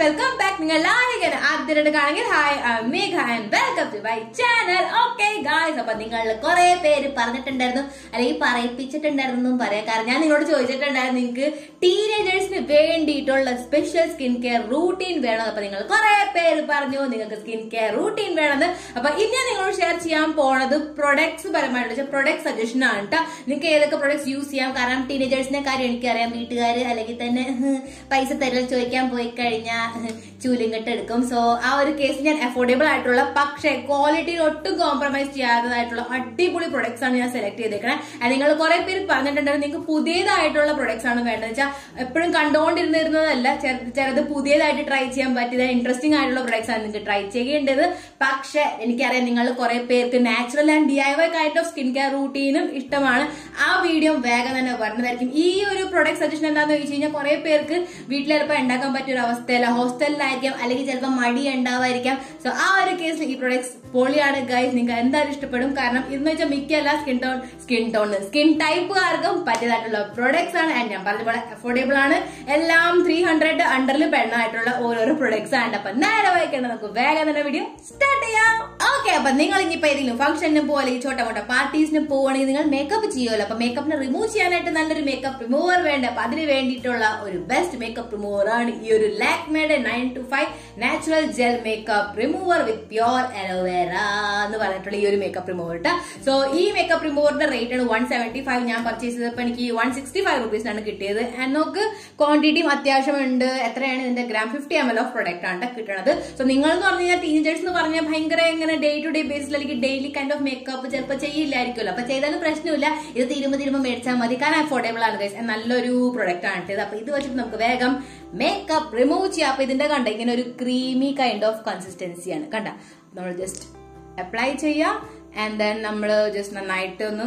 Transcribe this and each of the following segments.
Welcome back നിങ്ങൾ ആരെങ്കിലും ആദ്യമായിട്ട് കാണുമെങ്കിൽ hi Megha and welcome to my channel okay guys അപ്പൊ നിങ്ങൾ കുറെ പേര് പറഞ്ഞിട്ടുണ്ടായിരുന്നു അല്ലെങ്കിൽ പറയിപ്പിച്ചിട്ടുണ്ടായിരുന്നു എന്നും പറയാം കാരണം ഞാൻ നിങ്ങളോട് ചോദിച്ചിട്ടുണ്ടായിരുന്നു നിങ്ങൾക്ക് ടീനേജേഴ്സിന് വേണ്ടിയിട്ടുള്ള സ്പെഷ്യൽ സ്കിൻ കെയർ റൂട്ടീൻ വേണം അപ്പൊ നിങ്ങൾ കുറെ പേര് പറഞ്ഞു നിങ്ങൾക്ക് സ്കിൻ കെയർ റൂട്ടീൻ വേണമെന്ന് അപ്പൊ ഇന്ന് ഞാൻ നിങ്ങളോട് ഷെയർ ചെയ്യാൻ പോണത് പ്രൊഡക്ട്സ് പരമായിട്ട് പ്രൊഡക്ട് സജഷൻ ആണ് കേട്ടോ നിങ്ങൾക്ക് ഏതൊക്കെ പ്രൊഡക്ട്സ് യൂസ് ചെയ്യാം കാരണം ടീനേജേഴ്സിന്റെ കാര്യം എനിക്കറിയാം വീട്ടുകാർ അല്ലെങ്കിൽ തന്നെ പൈസ തരൽ ചോദിക്കാൻ പോയി കഴിഞ്ഞാൽ ചൂലും കെട്ട് എടുക്കും സോ ആ ഒരു കേസ് ഞാൻ അഫോർഡബിൾ ആയിട്ടുള്ള പക്ഷേ ക്വാളിറ്റിയിൽ ഒട്ടും കോംപ്രമൈസ് ചെയ്യാത്തതായിട്ടുള്ള അടിപൊളി പ്രൊഡക്ട്സ് ആണ് ഞാൻ സെലക്ട് ചെയ്തേക്കണേ അത് നിങ്ങൾ കുറെ പേര് പറഞ്ഞിട്ടുണ്ടായിരുന്നു നിങ്ങൾക്ക് പുതിയതായിട്ടുള്ള പ്രൊഡക്ട്സ് ആണ് വേണ്ടത് വെച്ചാൽ എപ്പോഴും കണ്ടുകൊണ്ടിരുന്നിരുന്നതല്ല ചിലത് പുതിയതായിട്ട് ട്രൈ ചെയ്യാൻ പറ്റിയത് ഇൻട്രസ്റ്റിംഗ് ആയിട്ടുള്ള പ്രൊഡക്ട്സ് ആണ് നിങ്ങൾക്ക് ട്രൈ ചെയ്യേണ്ടത് പക്ഷെ എനിക്കറിയാം നിങ്ങൾ കുറെ പേർക്ക് natural and D I Y kind of skin care റൂട്ടീനും ഇഷ്ടമാണ് ആ വീഡിയോ വേഗം തന്നെ വരുന്നതായിരിക്കും ഈ ഒരു പ്രൊഡക്റ്റ് സജഷൻ എന്താണെന്ന് ചോദിച്ചു കഴിഞ്ഞാൽ കുറെ പേർക്ക് വീട്ടിൽ ചിലപ്പോൾ ഉണ്ടാക്കാൻ പറ്റിയ ഒരു അവസ്ഥയല്ല ഹോസ്റ്റലിലായിരിക്കാം അല്ലെങ്കിൽ ചിലപ്പോൾ മടി ഉണ്ടാവായിരിക്കാം സോ ആ ഒരു കേസിൽ ഈ പ്രൊഡക്ട്സ് പൊളിയാണ് ഗൈസ് നിങ്ങൾക്ക് എന്തായാലും ഇഷ്ടപ്പെടും കാരണം ഇതെന്ന് വെച്ചാൽ മിക്ക എല്ലാ skin tone skin tone skin ടൈപ്പുകാർക്കും പറ്റിയതായിട്ടുള്ള പ്രൊഡക്ട്സ് ആണ് ആൻഡ് ഞാൻ പറഞ്ഞ പോലെ അഫോർഡബിൾ ആണ് എല്ലാം ത്രീ ഹൺഡ്രഡ് അണ്ടറിൽ പെണ്ണായിട്ടുള്ള ഓരോരോ പ്രൊഡക്ട്സ് ആണ് അപ്പൊ നേരെ വായിക്കേണ്ട നമുക്ക് വേഗം തന്നെ വീഡിയോ സ്റ്റാർട്ട് ചെയ്യാം ഓക്കെ അപ്പൊ നിങ്ങൾ ഇനിയിപ്പോ ഏതെങ്കിലും ഫംഗ്ഷന് പോലെ ഈ ചോട്ട മോട്ട പാർട്ടീസിന് പോവുകയാണെങ്കിൽ നിങ്ങൾ മേക്കപ്പ് ചെയ്യുമല്ലോ അപ്പൊ മേക്കപ്പിനെ റിമൂവ് ചെയ്യാനായിട്ട് നല്ലൊരു മേക്കപ്പ് റിമൂവർ വേണ്ട അപ്പൊ അതിന് വേണ്ടിയിട്ടുള്ള ഒരു ബെസ്റ്റ് മേക്കപ്പ് റിമൂവർ ആണ് ഈ ഒരു ലാക്മേഡ് nine to five natural gel makeup remover with pure aloe vera എന്ന് പറഞ്ഞിട്ടുള്ള ഈ ഒരു മേക്കപ്പ് റിമൂവർ കേട്ടോ സോ ഈ മേക്കപ്പ് റിമൂവറിന്റെ റേറ്റ് ആണ് വൺ സെവന്റി ഫൈവ് ഞാൻ പർച്ചേസ് ചെയ്തപ്പോൾ എനിക്ക് വൺ സിക്സ്റ്റി ഫൈവ് റുപ്പീസിനാണ് കിട്ടിയത് ആൻഡ് നമുക്ക് ക്വാണ്ടിറ്റിയും അത്യാവശ്യം ഉണ്ട് എത്രയാണ് ഇതിന്റെ gram fifty M L of product ആണ് കിട്ടുന്നത് സോ നിങ്ങൾ എന്ന് പറഞ്ഞു കഴിഞ്ഞാൽ ടീനേജേഴ്സ് എന്ന് പറഞ്ഞാൽ ഭയങ്കര ഇങ്ങനെ ഡേ ടു ഡേ ബേസിൽ അല്ലെങ്കിൽ ഡെയിലി കൈൻഡ് ഓഫ് മേക്കപ്പ് ചിലപ്പോൾ ചെയ്യില്ലായിരിക്കുമല്ലോ അപ്പൊ ചെയ്താലും പ്രശ്നമില്ല ഇത് തീരുമ്പോൾ തീരുമ്പോൾ മേടിച്ചാൽ മതി കാരണം അഫോർഡബിൾ ആണ് ഗൈസ് നല്ലൊരു പ്രൊഡക്റ്റ് ആണ് ഇത് അപ്പൊ ഇത് വെച്ചിട്ട് നമുക്ക് വേഗം മേക്കപ്പ് റിമൂവ് ചെയ്യാം അപ്പൊ ഇതിന്റെ കണ്ട ഇങ്ങനെ ഒരു ക്രീമി കൈൻഡ് ഓഫ് കൺസിസ്റ്റൻസിയാണ് കണ്ട നമ്മൾ ജസ്റ്റ് അപ്ലൈ ചെയ്യാം ആൻഡ് ദെൻ നമ്മൾ ജസ്റ്റ് നന്നായിട്ട് ഒന്ന്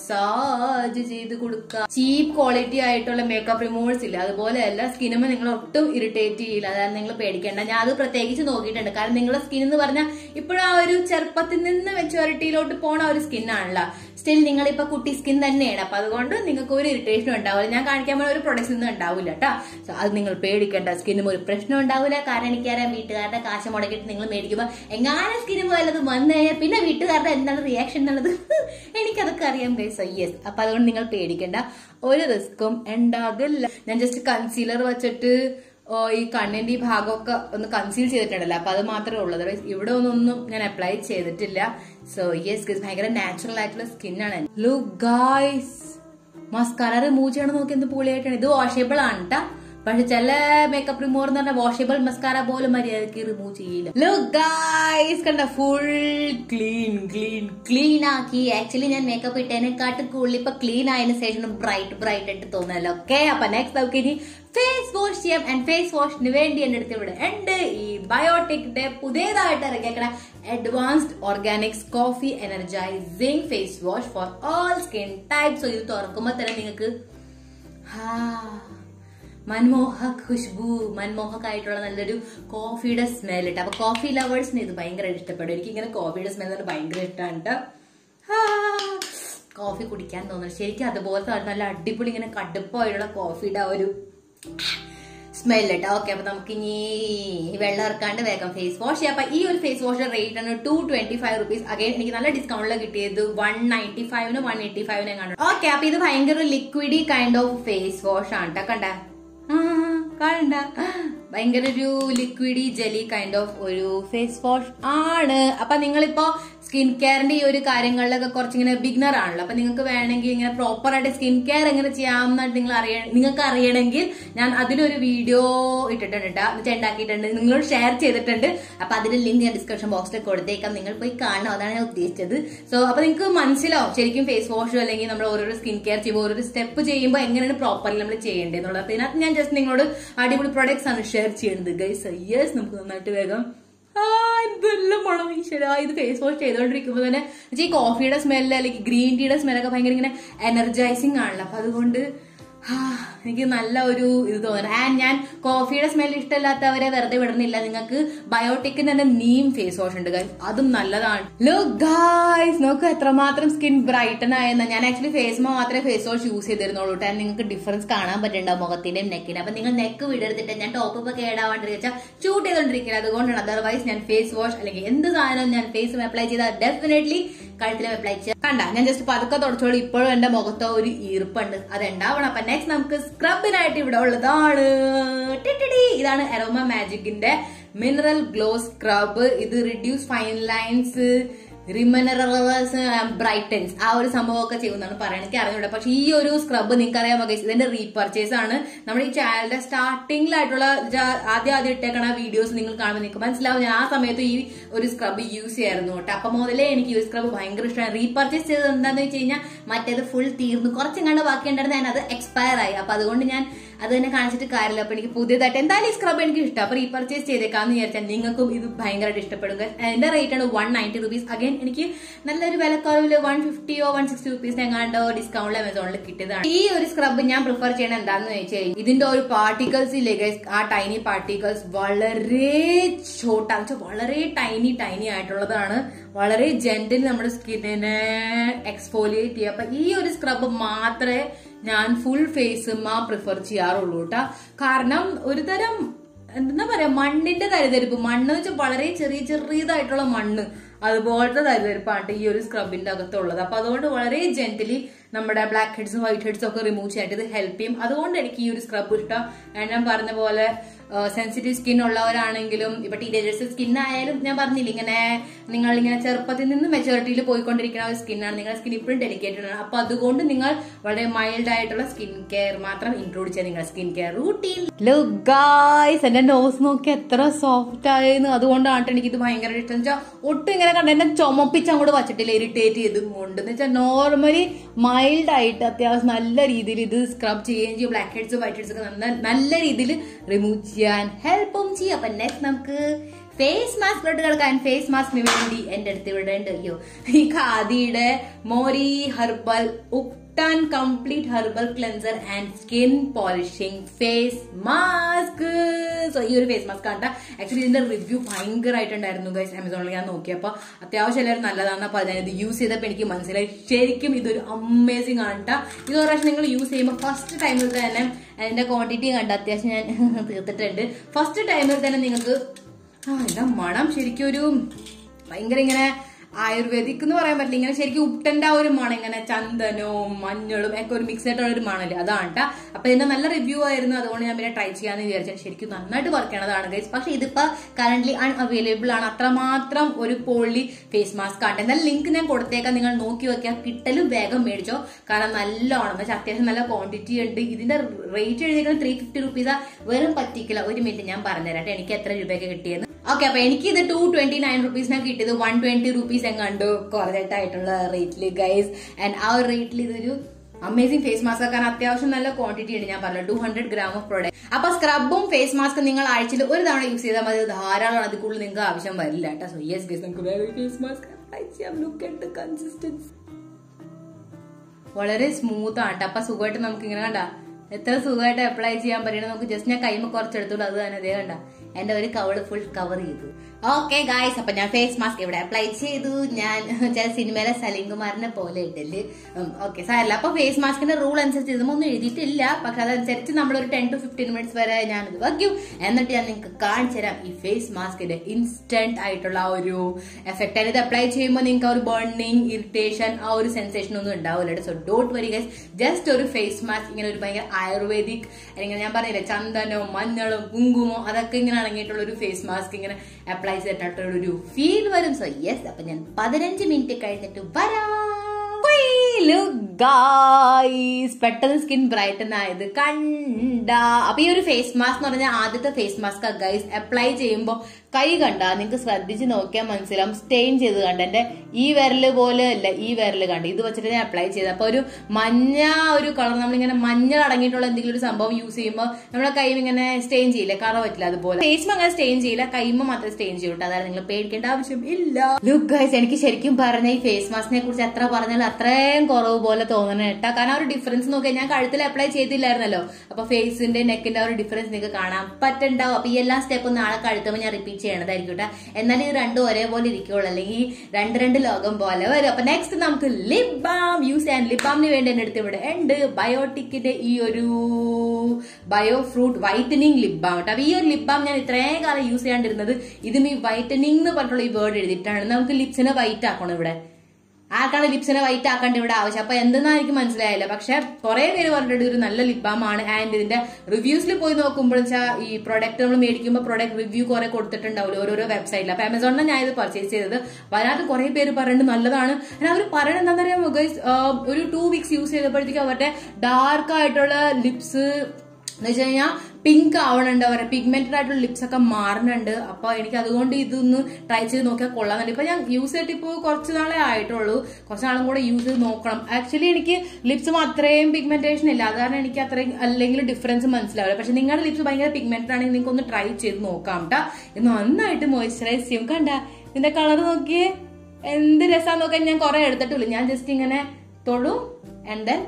മസാജ് ചെയ്ത് കൊടുക്കുക ചീപ്പ് ക്വാളിറ്റി ആയിട്ടുള്ള മേക്കപ്പ് റിമൂവേഴ്സ് ഇല്ല അതുപോലെയല്ല സ്കിനുമ്പോൾ നിങ്ങൾ ഒട്ടും ഇറിറ്റേറ്റ് ചെയ്യില്ല അതായത് നിങ്ങൾ പേടിക്കേണ്ട ഞാൻ അത് പ്രത്യേകിച്ച് നോക്കിയിട്ടുണ്ട് കാരണം നിങ്ങളുടെ സ്കിൻ എന്ന് പറഞ്ഞാൽ ഇപ്പോഴും ആ ഒരു ചെറുപ്പത്തിൽ നിന്ന് മെച്ചുവാരിറ്റിയിലോട്ട് പോണ ഒരു സ്കിന്നാണല്ലോ സ്റ്റിൽ നിങ്ങൾ ഇപ്പൊ കുട്ടി സ്കിൻ തന്നെയാണ് അപ്പൊ അതുകൊണ്ട് നിങ്ങൾക്ക് ഒരു ഇറിറ്റേഷൻ ഉണ്ടാവില്ല ഞാൻ കാണിക്കാൻ പോണ ഒരു പ്രൊഡക്ട്സ് ഒന്നും ഉണ്ടാവില്ല കേട്ടോ സോ അത് നിങ്ങൾ പേടിക്കേണ്ട സ്കിന്നും ഒരു പ്രശ്നം ഉണ്ടാവില്ല കാരണം എനിക്കറിയാം വീട്ടുകാരുടെ കാശ് മുടക്കിയിട്ട് നിങ്ങൾ മേടിക്കുമ്പോൾ എങ്ങാനും സ്കിന്നും വല്ലതും വന്നു കഴിഞ്ഞാൽ പിന്നെ വീട്ടുകാരുടെ എന്താണ് റിയാക്ഷൻ എന്നുള്ളത് എനിക്കതൊക്കെ അറിയാം ഗൈസ് യെസ് അപ്പൊ അതുകൊണ്ട് നിങ്ങൾ പേടിക്കേണ്ട ഒരു റിസ്ക്കും ഉണ്ടാകില്ല ഞാൻ ജസ്റ്റ് കൺസീലർ വെച്ചിട്ട് ഓ ഈ കണ്ണിന്റെ ഈ ഭാഗമൊക്കെ ഒന്ന് കൺസീൽ ചെയ്തിട്ടുണ്ടല്ലോ അപ്പൊ അത് മാത്രമേ ഉള്ളൂ അതർവൈസ് ഇവിടെ ഒന്നൊന്നും ഞാൻ അപ്ലൈ ചെയ്തിട്ടില്ല സോ യെസ് ഗൈസ് ഭയങ്കര നാച്ചുറൽ ആയിട്ടുള്ള സ്കിന്നാണ് ലുക്ക് ഗായ്സ് മസ്കാര റിമൂവ് ചെയ്യണം നോക്കി എന്ത് പൊളിയായിട്ടാണ് ഇത് വാഷബിൾ ആണ് കേട്ടാ പക്ഷെ ചില മേക്കപ്പ് റിമൂവർ എന്ന് പറഞ്ഞാൽ വാഷബിൾ മസ്കാര പോലും മര്യാദക്ക് റിമൂവ് ചെയ്യില്ല ലുക്ക് ഗായ്സ് കണ്ട ഫുൾ ക്ലീൻ ക്ലീൻ ക്ലീൻ ആക്കി ആക്ച്വലി ഞാൻ മേക്കപ്പ് ഇട്ടതിനെക്കാട്ടും കൂടുതൽ ഇപ്പൊ ക്ലീൻ ആയതിനു ശേഷം ബ്രൈറ്റ് ബ്രൈറ്റ് ആയിട്ട് തോന്നല്ലോ ഓക്കെ അപ്പൊ നെക്സ്റ്റ് നമുക്ക് ഇനി ഫേസ് വാഷ് ചെയ്യാം ആൻഡ് ഫേസ് വാഷിന് വേണ്ടി എന്റെ അടുത്ത് ഇവിടെ ഉണ്ട് ഈ ബയോട്ടിക്കിന്റെ പുതിയതായിട്ട് ഇറങ്ങിയേക്കണ advanced organics coffee energising face wash for all skin types ഇത് തുറക്കുമ്പോൾ തന്നെ നിങ്ങൾക്ക് മൻമോഹക് ഖുഷ്ബു മൻമോഹക് ആയിട്ടുള്ള നല്ലൊരു കോഫിയുടെ സ്മെൽ ഇട്ട് അപ്പൊ കോഫി ലവേഴ്സിന് ഇത് ഭയങ്കര ഇഷ്ടപ്പെടും എനിക്ക് ഇങ്ങനെ കോഫിയുടെ സ്മെൽ എന്ന് ഭയങ്കര ഇഷ്ടമാണ് കേട്ടോ കോഫി കുടിക്കാൻ തോന്നുന്നു ശരിക്കും അതുപോലത്തെ നല്ല അടിപൊളി ഇങ്ങനെ കടുപ്പമായിട്ടുള്ള കോഫിയുടെ ആ ഒരു സ്മെൽ കേട്ടോ ഓക്കെ അപ്പൊ നമുക്ക് ഇനി വെള്ളം ഇറക്കാണ്ട് വേഗം ഫേസ് വാഷ് ചെയ്യാം അപ്പൊ ഈ ഒരു ഫേസ് വാഷിന്റെ റേറ്റ് ആണ് two twenty five rupees again എനിക്ക് നല്ല ഡിസ്കൗണ്ടിൽ കിട്ടിയത് വൺ നയൻറ്റി ഫൈവിന് വൺ എയ്റ്റി ഫൈവിന് കണ്ടു ഓക്കെ അപ്പൊ ഇത് ഭയങ്കര liquidy kind of face wash ആണ് കേട്ടോ കണ്ട കാണണ്ട ഭയങ്കര ഒരു ലിക്വിഡി ജെലി കൈൻഡ് ഓഫ് ഒരു ഫേസ് വാഷ് ആണ് അപ്പൊ നിങ്ങളിപ്പോ സ്കിൻ കെയറിന്റെ ഈ ഒരു കാര്യങ്ങളിലൊക്കെ കുറച്ചിങ്ങനെ ബിഗ്നർ ആണല്ലോ അപ്പൊ നിങ്ങൾക്ക് വേണമെങ്കിൽ ഇങ്ങനെ പ്രോപ്പർ ആയിട്ട് സ്കിൻ കെയർ എങ്ങനെ ചെയ്യാമെന്നായിട്ട് നിങ്ങൾ അറിയ നിങ്ങൾക്ക് അറിയണമെങ്കിൽ ഞാൻ അതിലൊരു വീഡിയോ ഇട്ടിട്ടുണ്ട് കേട്ടോ എന്നിട്ട് ഉണ്ടാക്കിയിട്ടുണ്ട് നിങ്ങൾ ഷെയർ ചെയ്തിട്ടുണ്ട് അപ്പൊ അതിന്റെ ലിങ്ക് ഞാൻ ഡിസ്ക്രിപ്ഷൻ ബോക്സിൽ കൊടുത്തേക്കാം നിങ്ങൾ പോയി കാണണം അതാണ് ഞാൻ ഉദ്ദേശിച്ചത് സോ അപ്പൊ നിങ്ങൾക്ക് മനസ്സിലാവും ശരിക്കും ഫേസ് വാഷ് അല്ലെങ്കിൽ നമ്മൾ ഓരോരോ സ്കിൻ കെയർ ചെയ്യുമ്പോൾ ഓരോരോ സ്റ്റെപ്പ് ചെയ്യുമ്പോൾ എങ്ങനെയാണ് പ്രോപ്പർലി നമ്മൾ ചെയ്യേണ്ടത് എന്നുള്ളത് അപ്പൊ ഇതിനകത്ത് ഞാൻ ജസ്റ്റ് നിങ്ങളോട് അടിപൊളി പ്രൊഡക്ട്സ് ആണ് ഷെയർ ചെയ്യുന്നത് ഗൈസ് യെസ് നമുക്ക് നന്നായിട്ട് വേഗം ഇതെല്ലാം മണം ഈശ്വര ഇത് ഫേസ് വാഷ് ചെയ്തോണ്ടിരിക്കുമ്പോൾ തന്നെ ഈ കോഫിയുടെ സ്മെല്ല് അല്ലെങ്കിൽ ഗ്രീൻ ടീയുടെ സ്മെല്ലൊക്കെ ഭയങ്കര ഇങ്ങനെ എനർജൈസിങ് ആണല്ലോ അപ്പൊ അതുകൊണ്ട് എനിക്ക് നല്ല ഒരു ഇത് തോന്നുന്നു ആൻഡ് ഞാൻ കോഫിയുടെ സ്മെൽ ഇഷ്ടമില്ലാത്തവരെ വെറുതെ വിടുന്നില്ല നിങ്ങൾക്ക് ബയോട്ടിക്കിന് തന്നെ നീം ഫേസ് വാഷ് ഉണ്ട് guys. അതും നല്ലതാണ് ലുക്ക് ഗായ്സ് നോക്ക് എത്രമാത്രം സ്കിൻ ബ്രൈറ്റൻ ആയെന്ന് ഞാൻ ആക്ച്വലി ഫേസ് മാത്രമേ ഫേസ് വാഷ് യൂസ് ചെയ്തിരുന്നുള്ളൂ കേട്ടോ നിങ്ങൾക്ക് ഡിഫറൻസ് കാണാൻ പറ്റുന്നുണ്ടാവും മുഖത്തിന്റെയും നെക്കിന്റെ അപ്പൊ നിങ്ങൾ നെക്ക് വിടെടുത്തിട്ട് ഞാൻ ടോപ്പ് ഇപ്പൊ കേടാവാണ്ടിരിക്കുക ഷൂട്ട് ചെയ്തോണ്ടിരിക്കുന്നത് അതുകൊണ്ടാണ് അതർവൈസ് ഞാൻ ഫേസ് വാഷ് അല്ലെങ്കിൽ എന്ത് സാധനം ഞാൻ ഫേസും അപ്ലൈ ചെയ്താൽ ഡെഫിനറ്റ്ലി കഴുത്തിലും അപ്ലൈ ചെയ്യാം കണ്ട ഞാൻ ജസ്റ്റ് പതുക്കെ തുടച്ചോളൂ ഇപ്പോഴും എന്റെ മുഖത്ത് ഒരു ഈർപ്പുണ്ട് അത് ഉണ്ടാവണം അപ്പൊ നെക്സ്റ്റ് നമുക്ക് സ്ക്രബിനായിട്ട് ഇവിടെ ഉള്ളതാണ് ടിട്ടിടി. ഇതാണ് എറോമ മാജിക്കിന്റെ മിനറൽ ഗ്ലോ സ്ക്രബ് ഇത് റിഡ്യൂസ് ഫൈൻ ലൈൻസ് റിമനറേഴ്സ് ബ്രൈറ്റൻസ് ആ ഒരു സംഭവമൊക്കെ ചെയ്യുന്നതാണ് പറയുന്നത് എനിക്ക് അറിഞ്ഞൂടെ പക്ഷെ ഈ ഒരു സ്ക്രബ് നിങ്ങൾക്ക് അറിയാൻ മകേഷ് ഇതിന്റെ റീപർച്ചേസ് ആണ് നമ്മുടെ ഈ ചാനലിന്റെ സ്റ്റാർട്ടിംഗിലായിട്ടുള്ള ആദ്യം ആദ്യം ഇട്ടേക്കണ വീഡിയോസ് നിങ്ങൾ കാണുമ്പോൾ നിങ്ങൾക്ക് മനസ്സിലാവും ഞാൻ ആ സമയത്ത് ഈ ഒരു സ്ക്രബ് യൂസ് ചെയ്യായിരുന്നു കേട്ടോ അപ്പൊ മുതലേ എനിക്ക് ഈ സ്ക്രബ് ഭയങ്കര ഇഷ്ടമാണ് റീപർച്ചേസ് ചെയ്തത് എന്താന്ന് വെച്ച് കഴിഞ്ഞാൽ മറ്റേത് ഫുൾ തീർന്നു കുറച്ചെങ്ങാണ്ട് ബാക്കി ഉണ്ടായിരുന്നു ഞാൻ അത് എക്സ്പയർ ആയി അപ്പൊ അതുകൊണ്ട് ഞാൻ അത് തന്നെ കാണിച്ചിട്ട് കാര്യമില്ല അപ്പൊ എനിക്ക് പുതിയതായിട്ട് എന്തായാലും ഈ സ്ക്രബ് എനിക്ക് ഇഷ്ടം അപ്പൊ റീപർച്ചേസ് ചെയ്തേക്കാന്ന് വിചാരിച്ചാൽ നിങ്ങൾക്കും ഇത് ഭയങ്കരമായിട്ട് ഇഷ്ടപ്പെടും guys. എന്റെ റേറ്റ് ആണ് വൺ നയൻറ്റി റുപ്പീസ് അഗൈൻ എനിക്ക് നല്ലൊരു വിലക്കുറവില് വൺ ഫിഫ്റ്റിയോ വൺ സിക്സ്റ്റി റുപ്പീസ് എങ്ങാണ്ടോ ഡിസ്കൗണ്ടിൽ അമസോണിൽ കിട്ടിയതാണ് ഈ ഒരു സ്ക്രബ് ഞാൻ പ്രിഫർ ചെയ്യണത് എന്താണെന്ന് വെച്ച് കഴിഞ്ഞാൽ ഇതിന്റെ ഒരു പാർട്ടിക്കൽസ് ഇല്ലേ guys, ആ ടൈനി പാർട്ടിക്കൽസ് വളരെ ഷോർട്ട് ആണ് വളരെ ടൈനി ടൈനി ആയിട്ടുള്ളതാണ് വളരെ ജെന്റിൽ നമ്മുടെ സ്കിന്നിനെ എക്സ്ഫോലിയേറ്റ് ചെയ്യുക അപ്പൊ ഈ ഒരു സ്ക്രബ് മാത്രമേ ഞാൻ ഫുൾ ഫേസുമ്മ പ്രിഫർ ചെയ്യാറുള്ളൂ കേട്ടാ കാരണം ഒരു തരം എന്താ പറയാ മണ്ണിന്റെ തരിതരിപ്പ് മണ്ണ് എന്ന് വെച്ചാൽ വളരെ ചെറിയ ചെറിയതായിട്ടുള്ള മണ്ണ് അതുപോലത്തെ തരിതരിപ്പാണ് ഈ ഒരു സ്ക്രബിന്റെ അകത്തുള്ളത് അപ്പൊ അതുകൊണ്ട് വളരെ ജെന്റലി നമ്മുടെ ബ്ലാക്ക് ഹെഡ്സും വൈറ്റ് ഹെഡ്സും ഒക്കെ റിമൂവ് ചെയ്യാനായിട്ട് ഇത് ഹെൽപ്പ് ചെയ്യും അതുകൊണ്ട് എനിക്ക് ഈ ഒരു സ്ക്രബ് ഇഷ്ടം And ഞാൻ പറഞ്ഞ പോലെ സെൻസിറ്റീവ് സ്കിൻ ഉള്ളവരാണെങ്കിലും ഇപ്പൊ ടീനേജേഴ്സ് സ്കിൻ ആയാലും ഞാൻ പറഞ്ഞില്ല ഇങ്ങനെ നിങ്ങൾ ഇങ്ങനെ ചെറുപ്പത്തിൽ നിന്ന് മെച്ചോറിറ്റിയിൽ പോയിക്കൊണ്ടിരിക്കുന്ന ഒരു സ്കിന്നാണ് നിങ്ങളുടെ സ്കിൻ ഇപ്പോഴും ഡെലിക്കേറ്റഡ് ആണ് അപ്പൊ അതുകൊണ്ട് നിങ്ങൾ വളരെ മൈൽഡ് ആയിട്ടുള്ള സ്കിൻ കെയർ മാത്രം ഇൻക്ലൂഡ് ചെയ്യുക നിങ്ങളുടെ സ്കിൻ കെയർ റൂട്ടീൻ ഗായ്സ് എന്റെ നോസ് നോക്കി എത്ര സോഫ്റ്റ് ആയിരുന്നു അതുകൊണ്ടാണ് എനിക്ക് ഇത് ഭയങ്കര ഇഷ്ടം വെച്ചാൽ ഒട്ടും ഇങ്ങനെ കണ്ട എന്നെ ചുമപ്പിച്ച് അങ്ങോട്ട് വച്ചിട്ടില്ല ഇറിറ്റേറ്റ് ചെയ്തും കൊണ്ട് എന്ന് വെച്ചാൽ നോർമലി മൈൽഡ് ആയിട്ട് അത്യാവശ്യം നല്ല രീതിയിൽ ഇത് സ്ക്രബ് ചെയ്യുകയും ചെയ്യും ബ്ലാക്ക് ഹെഡ്സ് വൈറ്റ് ഹെഡ്സ് ഒക്കെ നന്ന- നല്ല രീതിയിൽ റിമൂവ് ചെയ്യാൻ ഹെൽപ്പും ചെയ്യും അപ്പൊ നെക്സ്റ്റ് നമുക്ക് ഫേസ് മാസ്ക് ഇട്ട് കിടക്കാൻ ഫേസ് മാസ്കിന് വേണ്ടി എന്റെ അടുത്ത് ഇവിടെ ഉണ്ട് അയ്യോ ഈ ഖാദിയുടെ മോരി ഹെർബൽ ഉക്ടാൻ complete herbal cleanser and skin polishing face mask so ഈ ഒരു ഫേസ് മാസ്ക് കണ്ട ആക്ച്വലി ഇതിന്റെ റിവ്യൂ ഭയങ്കരമായിട്ടുണ്ടായിരുന്നു ഗൈസ് ആമസോണിൽ ഞാൻ നോക്കിയപ്പോൾ അത്യാവശ്യം എല്ലാവരും നല്ലതാണ് അപ്പൊ അതായത് യൂസ് ചെയ്തപ്പോൾ എനിക്ക് മനസ്സിലായി ശരിക്കും ഇതൊരു അമേസിംഗ് ആണ് ട്ടാ. ഇത് ഒരു പ്രാവശ്യം നിങ്ങൾ യൂസ് ചെയ്യുമ്പോൾ ഫസ്റ്റ് ടൈമിൽ തന്നെ അതിന്റെ ക്വാണ്ടിറ്റി കണ്ട് അത്യാവശ്യം ഞാൻ തീർത്തിട്ടുണ്ട് ഫസ്റ്റ് ടൈമിൽ തന്നെ നിങ്ങൾക്ക് ആ ഇതാ മണം ശരിക്കും ഒരു ഭയങ്കര ഇങ്ങനെ ആയുർവേദിക് എന്ന് പറയാൻ പറ്റില്ല ഇങ്ങനെ ശരിക്കും ഉപ്പന്റെ ആ ഒരു മണം ഇങ്ങനെ ചന്ദനവും മഞ്ഞളും ഒക്കെ ഒരു മിക്സ് ആയിട്ടുള്ള ഒരു മണല്ലേ അതാണ് ട്ടാ. അപ്പൊ ഇതിന്റെ നല്ല റിവ്യൂ ആയിരുന്നു അതുകൊണ്ട് ഞാൻ പിന്നെ ട്രൈ ചെയ്യാന്ന് വിചാരിച്ചാൽ ശരിക്കും നന്നായിട്ട് വർക്ക് ചെയ്യണതാണ് ഗൈസ് പക്ഷെ ഇതിപ്പോ കറന്റ് അൺഅവൈലബിൾ ആണ് അത്രമാത്രം ഒരു പൊള്ളി ഫേസ് മാസ്ക് ആണ് എന്നാൽ ലിങ്ക് ഞാൻ കൊടുത്തേക്കാം നിങ്ങൾ നോക്കി വെക്കാം കിട്ടലും വേഗം മേടിച്ചോ കാരണം നല്ലോണം എന്ന് വെച്ചാൽ അത്യാവശ്യം നല്ല ക്വാണ്ടിറ്റി ഉണ്ട് ഇതിന്റെ റേറ്റ് എഴുതിയിരിക്കുന്നത് ത്രീ ഫിഫ്റ്റി റുപ്പീസാ വെറും പറ്റിക്കില്ല ഒരു മിനിറ്റ് ഞാൻ പറഞ്ഞുതരാം ട്ടോ. എനിക്ക് എത്ര രൂപയ്ക്ക് കിട്ടിയെന്ന് ഓക്കെ അപ്പൊ എനിക്ക് ഇത് ടു ട്വന്റി നയൻ റുപ്പീസിനാണ് കിട്ടിയത് വൺ ട്വന്റി റുപ്പീസ് എങ്ങാണ്ട് കുറഞ്ഞിട്ടായിട്ടുള്ള റേറ്റില് ഗൈസ് ആൻഡ് ആ ഒരു റേറ്റിൽ ഇതൊരു അമേസിംഗ് ഫേസ് മാസ്ക് കാരണം അത്യാവശ്യം നല്ല ക്വാണ്ടിറ്റി ഉണ്ട് ഞാൻ പറഞ്ഞു two hundred gram of product അപ്പൊ സ്ക്രബും ഫേസ് മാസ്ക് നിങ്ങൾ ആഴ്ചയിൽ ഒരു തവണ യൂസ് ചെയ്താൽ മതി ധാരാളമാണ് അതിൽ കൂടുതൽ നിങ്ങൾക്ക് ആവശ്യം വരില്ല കേട്ടോ സോ യെസ് ഗൈസ് നിങ്ങൾക്ക് വേറെ ഫേസ് മാസ്ക് അപ്ലൈ ചെയ്യാം ലുക്ക് അറ്റ് ദ കൺസിസ്റ്റൻസി വളരെ സ്മൂത്ത് ആണ് ട്ടോ. അപ്പൊ സുഖമായിട്ട് നമുക്ക് ഇങ്ങനെ കണ്ട എത്ര സുഖമായിട്ട് അപ്ലൈ ചെയ്യാൻ പറ്റണം നമുക്ക് ജസ്റ്റ് ഞാൻ കൈമ കുറച്ചെടുത്തോളൂ അത് തന്നെ അതേ കണ്ട എന്റെ ഒരു കവള് ഫുൾ കവർ ചെയ്തു ഓക്കെ ഗായ്സ് അപ്പൊ ഞാൻ ഫേസ് മാസ്ക് ഇവിടെ അപ്ലൈ ചെയ്തു ഞാൻ ചില സിനിമയിലെ സലീം കുമാറിനെ പോലെ ഇട്ടല് ഓക്കെ സാരല്ല അപ്പൊ ഫേസ് മാസ്കിന്റെ റൂൾ അനുസരിച്ച് ഇതൊന്നും എഴുതിയിട്ടില്ല പക്ഷെ അതനുസരിച്ച് നമ്മളൊരു ടെൻ ടു ഫിഫ്റ്റീൻ മിനിറ്റ്സ് വരെ ഞാൻ ഇത് വയ്ക്കും എന്നിട്ട് ഞാൻ നിങ്ങൾക്ക് കാണിച്ചു തരാം ഈ ഫേസ് മാസ്കിന്റെ ഇൻസ്റ്റന്റ് ആയിട്ടുള്ള ആ ഒരു എഫക്റ്റ് ആണ് ഇത് അപ്ലൈ ചെയ്യുമ്പോൾ നിങ്ങൾക്ക് ആ ഒരു ബേണിംഗ് ഇറിറ്റേഷൻ ആ ഒരു സെൻസേഷൻ ഒന്നും ഉണ്ടാവില്ല സോ ഡോട്ട് വരി ഗൈസ് ജസ്റ്റ് ഒരു ഫേസ് മാസ്ക് ഇങ്ങനെ ഒരു ഭയങ്കര ആയുർവേദിക് അല്ലെങ്കിൽ ഞാൻ പറഞ്ഞില്ലേ ചന്ദനവും മഞ്ഞളും കുങ്കുമോ അതൊക്കെ ഇങ്ങനെ അടങ്ങിയിട്ടുള്ള ഒരു ഫേസ് മാസ്ക് ഇങ്ങനെ അപ്ലൈ ചെയ്തിട്ടുള്ള ഒരു ഫീൽ വരും സോ യെസ് അപ്പൊ ഞാൻ പതിനഞ്ച് മിനിറ്റ് കഴിഞ്ഞിട്ട് വരാം ഗായ്സ് പെട്ടെന്ന് സ്കിൻ ബ്രൈറ്റൻ ആയത് കണ്ട അപ്പൊ ഈ ഒരു ഫേസ് മാസ്ക് എന്ന് പറഞ്ഞാൽ ആദ്യത്തെ ഫേസ് മാസ്ക് ഗൈസ് അപ്ലൈ ചെയ്യുമ്പോൾ കൈ കണ്ട നിങ്ങൾക്ക് ശ്രദ്ധിച്ച് നോക്കിയാൽ മനസ്സിലാവും സ്റ്റെയിൻ ചെയ്ത് കണ്ട എന്റെ ഈ വിരല് പോലെ അല്ല ഈ വിരല് കണ്ട ഇത് വെച്ചിട്ട് ഞാൻ അപ്ലൈ ചെയ്തത് അപ്പൊ ഒരു മഞ്ഞ ഒരു കളർ നമ്മളിങ്ങനെ മഞ്ഞൾ അടങ്ങിയിട്ടുള്ള എന്തെങ്കിലും ഒരു സംഭവം യൂസ് ചെയ്യുമ്പോൾ നമ്മുടെ കൈ ഇങ്ങനെ സ്റ്റെയിൻ ചെയ്യില്ല കറ പറ്റില്ല അതുപോലെ ഫേസ് അങ്ങനെ സ്റ്റെയിൻ ചെയ്യില്ല കൈമ മാത്രമേ സ്റ്റെയിൻ ചെയ്യൂ കേട്ടോ അതായത് നിങ്ങൾ പേടിക്കേണ്ട ആവശ്യം ഇല്ല ലുക്ക് ഗൈസ് എനിക്ക് ശരിക്കും പറഞ്ഞ ഈ ഫേസ് മാസ്കിനെ കുറിച്ച് എത്ര പറഞ്ഞാലും അത്രയും അത്രയും കുറവ് പോലെ തോന്നണ കേട്ടാ കാരണം ആ ഒരു ഡിഫറൻസ് നോക്കിയാൽ ഞാൻ കഴുത്തിൽ അപ്ലൈ ചെയ്തില്ലായിരുന്നല്ലോ അപ്പൊ ഫേസിന്റെ നെക്കിന്റെ ആ ഒരു ഡിഫറൻസ് നിങ്ങൾക്ക് കാണാൻ പറ്റുണ്ടാവും അപ്പൊ ഈ എല്ലാ സ്റ്റെപ്പും നാളെ കഴുത്തുമ്പോൾ ഞാൻ റിപ്പീറ്റ് ചെയ്യണതായിരിക്കും കേട്ടോ എന്നാലും ഇത് രണ്ടും ഒരേപോലെ ഇരിക്കുള്ളൂ അല്ലെങ്കിൽ രണ്ട് രണ്ട് ലോകം പോലെ വരും അപ്പൊ നെക്സ്റ്റ് നമുക്ക് ലിപ് ബാം യൂസ് ചെയ്യാൻ ലിപ് ബാമിന് വേണ്ടി എന്റെ അടുത്ത് ഇവിടെ ഉണ്ട് ബയോട്ടിക്കിന്റെ ഈ ഒരു bio fruit whitening lip balm കേട്ടോ അപ്പൊ ഈ ഒരു ലിപ് ബാം ഞാൻ ഇത്രയും കാലം യൂസ് ചെയ്യാണ്ടിരുന്നത് ഇതും ഈ വൈറ്റനിങ് എന്ന് പറഞ്ഞിട്ടുള്ള ഈ വേർഡ് എഴുതിയിട്ടാണ് നമുക്ക് ലിപ്സിനെ വൈറ്റ് ആക്കണം ഇവിടെ ആർക്കാണ് ലിപ്സിനെ വൈറ്റ് ആക്കേണ്ട ഇവിടെ ആവശ്യം അപ്പൊ എന്തെന്നാ എനിക്ക് മനസ്സിലായില്ല പക്ഷെ കുറെ പേര് പറഞ്ഞിട്ട് ഒരു നല്ല ലിപ് ബാം ആണ് ആൻഡ് ഇതിന്റെ റിവ്യൂസിൽ പോയി നോക്കുമ്പോൾ വെച്ചാൽ ഈ പ്രൊഡക്റ്റ് നമ്മൾ മേടിക്കുമ്പോൾ പ്രൊഡക്റ്റ് റിവ്യൂ കുറെ കൊടുത്തിട്ടുണ്ടാവില്ല ഓരോരോ വെബ്സൈറ്റിൽ അപ്പൊ ആമസോണിൽ ഞാൻ ഇത് പർച്ചേസ് ചെയ്തത് അപ്പൊ അതിനകത്ത് കുറെ പേര് പറയുന്നത് നല്ലതാണ് അവർ പറയുന്നത് എന്താ പറയുക ഗൈസ് ഒരു ടു വീക്സ് യൂസ് ചെയ്തപ്പോഴത്തേക്കും അവരുടെ ഡാർക്ക് ആയിട്ടുള്ള ലിപ്സ് എന്ന് വെച്ച് കഴിഞ്ഞാൽ പിങ്ക് ആവണുണ്ട് അവരുടെ പിഗ്മെന്റഡ് ആയിട്ടുള്ള ലിപ്സ് ഒക്കെ മാറുന്നുണ്ട് അപ്പൊ എനിക്ക് അതുകൊണ്ട് ഇതൊന്ന് ട്രൈ ചെയ്ത് നോക്കിയാൽ കൊള്ളാന്നുണ്ട് ഇപ്പൊ ഞാൻ യൂസ് ചെയ്തിട്ട് ഇപ്പോൾ കുറച്ച് നാളെ ആയിട്ടുള്ളൂ കുറച്ച് നാളും കൂടെ യൂസ് ചെയ്ത് നോക്കണം ആക്ച്വലി എനിക്ക് ലിപ്സും അത്രയും പിഗ്മെന്റേഷൻ ഇല്ല അത് കാരണം എനിക്ക് അത്രയും അല്ലെങ്കിൽ ഡിഫറൻസ് മനസ്സിലാവില്ല പക്ഷെ നിങ്ങളുടെ ലിപ്സ് ഭയങ്കര പിഗ്മെന്റഡ് ആണെങ്കിൽ നിങ്ങൾക്ക് ഒന്ന് ട്രൈ ചെയ്ത് നോക്കാം കേട്ടോ ഇത് നന്നായിട്ട് മോയ്സ്ചറൈസ് ചെയ്യും കണ്ട ഇതിന്റെ കളർ നോക്കിയേ എന്ത് രസാന്ന് നോക്കാൻ ഞാൻ കുറെ എടുത്തിട്ടില്ല ഞാൻ ജസ്റ്റ് ഇങ്ങനെ തൊടും ആൻഡ് ദെൻ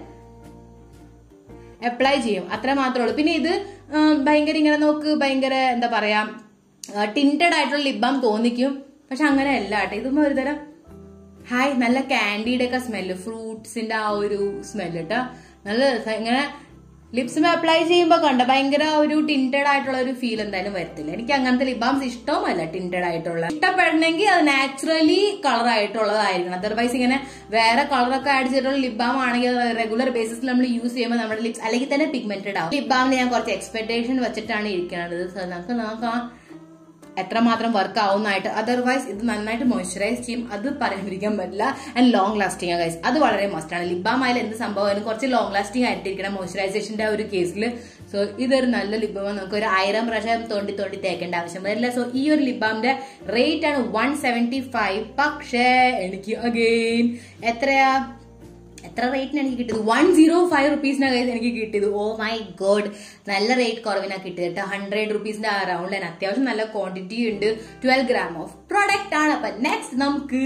അപ്ലൈ ചെയ്യും അത്ര മാത്രമേ ഉള്ളൂ പിന്നെ ഇത് ഉം, ഭയങ്കര ഇങ്ങനെ നോക്ക് ഭയങ്കര എന്താ പറയാ ടിൻറ്റഡ് ആയിട്ടുള്ള ലിപ് ബാം തോന്നിക്കും പക്ഷെ അങ്ങനെ അല്ല കേട്ടോ ഇതും ഒരു തരം ഹായ് നല്ല കാൻഡിയുടെ ഒക്കെ സ്മെല്ല് ഫ്രൂട്ട്സിന്റെ ആ ഒരു സ്മെല്ല് കേട്ടോ നല്ല രസം. ഇങ്ങനെ ലിപ്സിന് അപ്ലൈ ചെയ്യുമ്പോൾ കണ്ട ഭയങ്കര ഒരു ടിൻറ്റഡ് ആയിട്ടുള്ള ഒരു ഫീൽ എന്തായാലും വരത്തില്ല എനിക്ക് അങ്ങനത്തെ ലിപ് ബാംസ് ഇഷ്ടവുമല്ല ടിൻറ്റഡ് ആയിട്ടുള്ള ഇഷ്ടപ്പെടണമെങ്കിൽ അത് നാച്ചുറലി കളർ ആയിട്ടുള്ളതായിരിക്കണം അതർവൈസ് ഇങ്ങനെ വേറെ കളറൊക്കെ ആഡ് ചെയ്തിട്ടുള്ള ലിപ് ബാം ആണെങ്കിൽ റെഗുലർ ബേസിസിൽ നമ്മൾ യൂസ് ചെയ്യുമ്പോൾ നമ്മുടെ ലിപ്സ് അല്ലെങ്കിൽ തന്നെ പിഗ്മെന്റഡ് ആവും ലിപ് ബാമിന് ഞാൻ കുറച്ച് എക്സ്പെക്ടേഷൻ വെച്ചിട്ടാണ് ഇരിക്കുന്നത് So, നമുക്ക് നോക്കാം എത്രമാത്രം വർക്ക് ആവുന്നതായിട്ട് അതർവൈസ് ഇത് നന്നായിട്ട് മോയ്സ്ചറൈസ് ചെയ്യും അത് പറയാതിരിക്കാൻ പറ്റില്ല ആൻഡ് ലോങ് ലാസ്റ്റിംഗ് ആ ഗൈസ് അത് വളരെ മസ്റ്റാണ് ലിബാം ആയാലും എന്ത് സംഭവമായാലും കുറച്ച് ലോങ് ലാസ്റ്റിംഗ് ആയിട്ടിരിക്കണം മോയ്സ്ചറൈസേഷന്റെ ആ ഒരു കേസിൽ സോ ഇതൊരു നല്ല ലിബാം നമുക്ക് ഒരു ആയിരം പ്രാവശ്യം തോണ്ടി തോണ്ടി തേക്കേണ്ട ആവശ്യം വരില്ല സോ ഈ ഒരു ലിബാമിന്റെ റേറ്റ് ആണ് വൺ സെവന്റി ഫൈവ് പക്ഷേ എനിക്ക് അഗെയിൻ എത്രയാ എത്ര റേറ്റിന് എനിക്ക് കിട്ടിയത് വൺ സീറോ ഫൈവ് റുപ്പീസിനാണ് guys എനിക്ക് കിട്ടിയത് ഓ മൈ ഗോഡ് നല്ല റേറ്റ് കുറവിനാണ് കിട്ടിയത് കേട്ടോ ഹൺഡ്രഡ് റുപ്പീസിന്റെ ആ റൗണ്ടിൽ അത്യാവശ്യം നല്ല ക്വാണ്ടിറ്റി ഉണ്ട് ട്വൽവ് ഗ്രാം ഓഫ് പ്രൊഡക്റ്റ് ആണ് അപ്പൊ നെക്സ്റ്റ് നമുക്ക്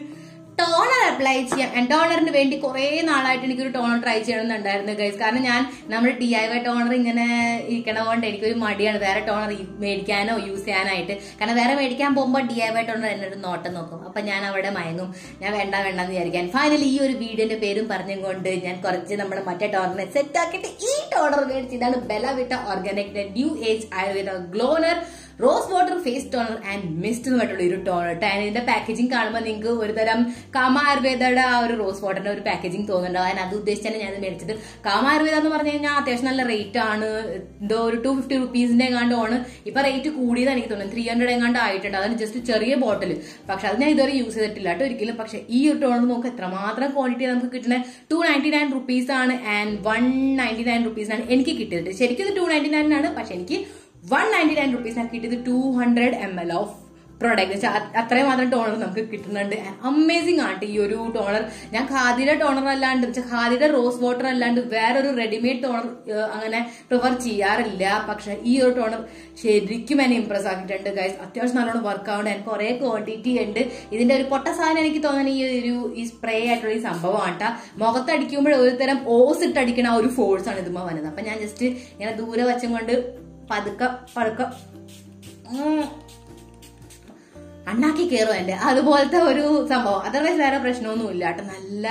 ടോണർ അപ്ലൈ ചെയ്യാം ആൻഡ് ടോണറിന് വേണ്ടി കുറെ നാളായിട്ട് എനിക്കൊരു ടോണർ ട്രൈ ചെയ്യണമെന്നുണ്ടായിരുന്നു ഗൈസ് കാരണം ഞാൻ നമ്മുടെ ഡി ഐ വൈ ടോണർ ഇങ്ങനെ ഇരിക്കണ കൊണ്ട് എനിക്കൊരു മടിയാണ് വേറെ ടോണർ മേടിക്കാനോ യൂസ് ചെയ്യാനായിട്ട് കാരണം വേറെ മേടിക്കാൻ പോകുമ്പോൾ ഡി ഐ വൈ ടോണർ എന്നെ ഒരു നോട്ടം നോക്കും അപ്പൊ ഞാൻ അവിടെ മയങ്ങും ഞാൻ വേണ്ട വേണ്ട എന്ന് വിചാരിക്കാൻ ഫൈനലി ഈ ഒരു വീഡിയോന്റെ പേരും പറഞ്ഞും കൊണ്ട് ഞാൻ കുറച്ച് നമ്മുടെ മറ്റേ ടോണറിനെ സെറ്റ് ആക്കിയിട്ട് ഈ ടോണർ മേടിച്ച് ഇതാണ് Bella Vita organic new age Ayurveda ഗ്ലോണർ rose water face toner and mist എന്ന് പറഞ്ഞിട്ടുള്ള ഒരു ടോണർ കേട്ടോ ആൻഡ് ഇതിന്റെ പാക്കേജിങ് കാണുമ്പോൾ നിങ്ങൾക്ക് ഒരു തരം കാമ ആയുർവേദയുടെ ആ ഒരു റോസ് വാട്ടറിന്റെ ഒരു പാക്കേജിങ് തോന്നുന്നുണ്ടാവും ഞാൻ അത് ഉദ്ദേശിച്ചാണ് ഞാൻ ഇത് മേടിച്ചത് കാമ ആയുർവേദ എന്ന് പറഞ്ഞു കഴിഞ്ഞാൽ അത്യാവശ്യം നല്ല റേറ്റ് ആണ് എന്തോ ഒരു ടു ഫിഫ്റ്റി റുപ്പീസിന്റെ എങ്ങാണ്ടാണ് ഇപ്പൊ റേറ്റ് കൂടിയതാണ് എനിക്ക് തോന്നുന്നത് ത്രീ ഹൺഡ്രഡ് എങ്ങാണ്ട് ആയിട്ടുണ്ട് അതാണ് ജസ്റ്റ് ചെറിയ ബോട്ടിൽ പക്ഷെ അത് ഞാൻ ഇതുവരെ യൂസ് ചെയ്തിട്ടില്ല കേട്ടോ ഒരിക്കലും പക്ഷെ ഈ ഒരു ടോണർ നോക്ക് എത്രമാത്രം ക്വാണ്ടിറ്റി നമുക്ക് കിട്ടുന്നത് ടു നയൻറ്റി നയൻ റുപ്പീസ് ആണ് ആൻഡ് വൺ നയൻറ്റി നയൻ റുപ്പീസാണ് എനിക്ക് കിട്ടിയത് ശരിക്കും ഇത് ടു നയൻറ്റി നയൻ ആണ് പക്ഷെ എനിക്ക് വൺ നയൻറ്റി നയൻ റുപ്പീസിനാണ് കിട്ടിയത് two hundred M L of product വെച്ചാൽ അത്രയും മാത്രം ടോണർ നമുക്ക് കിട്ടുന്നുണ്ട് അമേസിംഗ് ആണ് ഈ ഒരു ടോണർ ഞാൻ ഖാദിയുടെ ടോണർ അല്ലാണ്ട് വെച്ചാൽ ഖാദിയുടെ റോസ് വാട്ടർ അല്ലാണ്ട് വേറൊരു റെഡിമെയ്ഡ് ടോണർ അങ്ങനെ പ്രിഫർ ചെയ്യാറില്ല പക്ഷെ ഈ ഒരു ടോണർ ശരിക്കും എന്നെ ഇംപ്രസ് ആക്കിയിട്ടുണ്ട് ഗൈസ് അത്യാവശ്യം നല്ലോണം വർക്ക് ആവുന്നുണ്ട് എനിക്ക് കുറെ ക്വാണ്ടിറ്റി ഉണ്ട് ഇതിന്റെ ഒരു പൊട്ട സാധനം എനിക്ക് തോന്നുന്നത് ഈ ഒരു ഈ സ്പ്രേ ആയിട്ടുള്ള ഈ സംഭവമാണ് കേട്ടോ മുഖത്തടിക്കുമ്പോൾ ഒരു തരം ഓസ് ഇട്ടടിക്കണ ആ ഒരു ഫോഴ്സ് ആണ് ഇതുമ്പോൾ വന്നത് അപ്പൊ ഞാൻ ജസ്റ്റ് ഇങ്ങനെ ദൂരെ വച്ചും കൊണ്ട് പതുക്കെ പതുക്കെ ഉം അണ്ണാക്കി കയറും എന്റെ അതുപോലത്തെ ഒരു സംഭവം അതർവൈസ് വേറെ പ്രശ്നമൊന്നും ഇല്ല കേട്ടോ നല്ല